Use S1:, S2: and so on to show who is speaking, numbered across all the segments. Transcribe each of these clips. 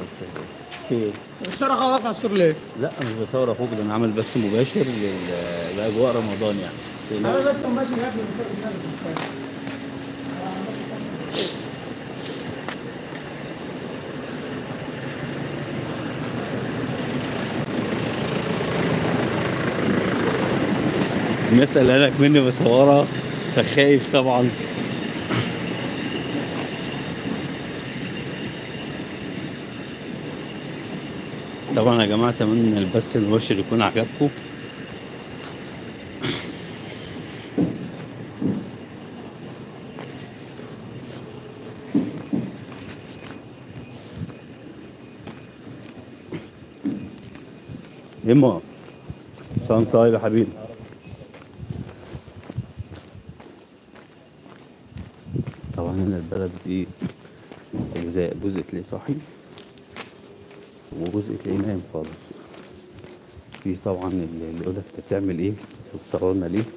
S1: في
S2: الصراحه واقف على السور ليه؟
S1: لا مش بصور اخوك ده انا عامل بث مباشر لل- لاجواء رمضان يعني
S2: انا لسه ماشي هناك
S1: الناس قلقانك مني بصورها فخايف طبعا طبعا يا جماعة اتمنى ان البث المباشر يكون عجبكم اما سلام طيب يا حبيبي طبعا هنا البلد دي أجزاء جزء تلاقيه صاحي وجزء تلاقيه نايم خالص في طبعا اللي اللي يقولك انت بتعمل ايه وتصورنا ليه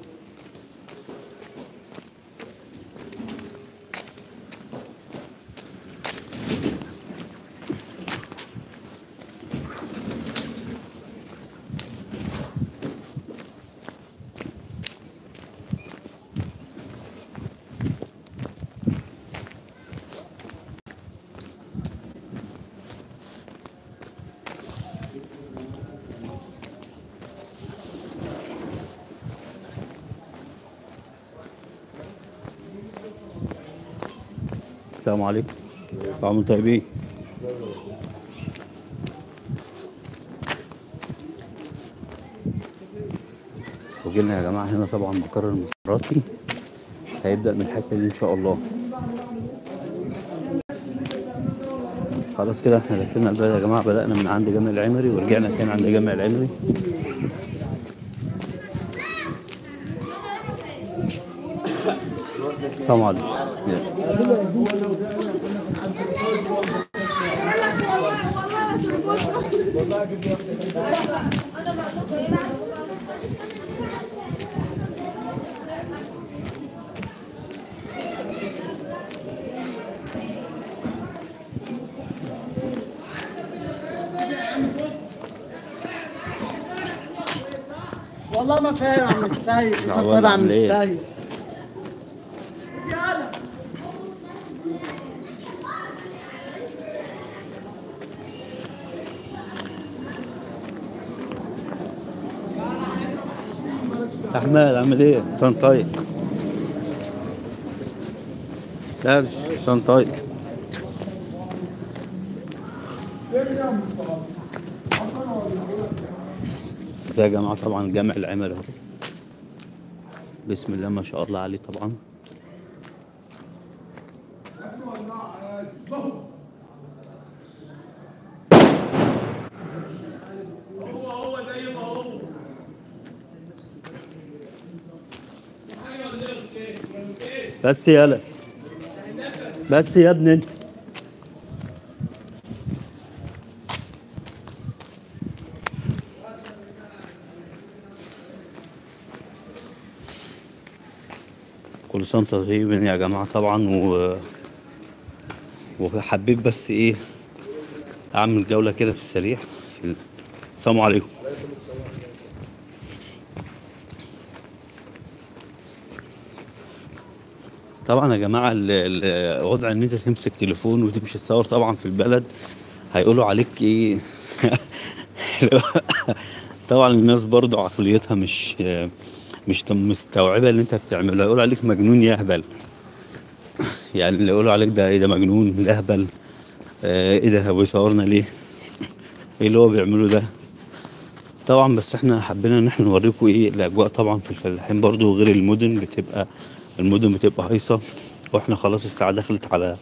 S1: السلام عليكم طعم طيبين وجينا يا جماعة هنا طبعا مقر المساراتي هيبدأ من الحتة دي إن شاء الله خلاص كده احنا لفينا البلد يا جماعة بدأنا من عند جامع العمري ورجعنا تاني عند جامع العمري السلام عليكم
S2: والله ما فاهم عم السيد مش
S1: عوال
S2: طيب عم
S1: عامل إيه؟
S2: السيد
S1: احمد عامل ايه؟ سان طيب لا سان طيب ده يا جماعة طبعا جامع العمل اهو بسم الله ما شاء الله عليه طبعا بس يلا بس يا ابني انت كل سنة وانتم طيبين يا جماعة طبعا و وحبيت بس ايه اعمل جولة كده في السريع في ال- السلام عليكم طبعا يا جماعة ال- ال- وضع ان انت تمسك تليفون وتمشي تصور طبعا في البلد هيقولوا عليك ايه طبعا الناس برضو عقليتها مش مش مستوعبة اللي انت بتعمله هيقولوا عليك مجنون يا اهبل يعني اللي يقولوا عليك ده ايه ده مجنون ده اهبل آه، ايه ده هو بيصورنا ليه ايه اللي هو بيعمله ده طبعا بس احنا حبينا ان احنا نوريكم ايه الاجواء طبعا في الفلاحين برضو غير المدن بتبقى المدن بتبقى هايصة واحنا خلاص الساعة دخلت على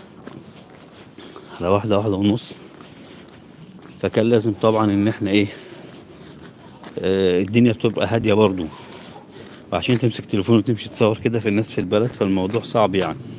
S1: على واحدة واحدة ونص فكان لازم طبعا ان احنا ايه آه، الدنيا بتبقى هادية برضو وعشان تمسك تليفون وتمشي تصور كده في الناس في البلد فالموضوع صعب يعني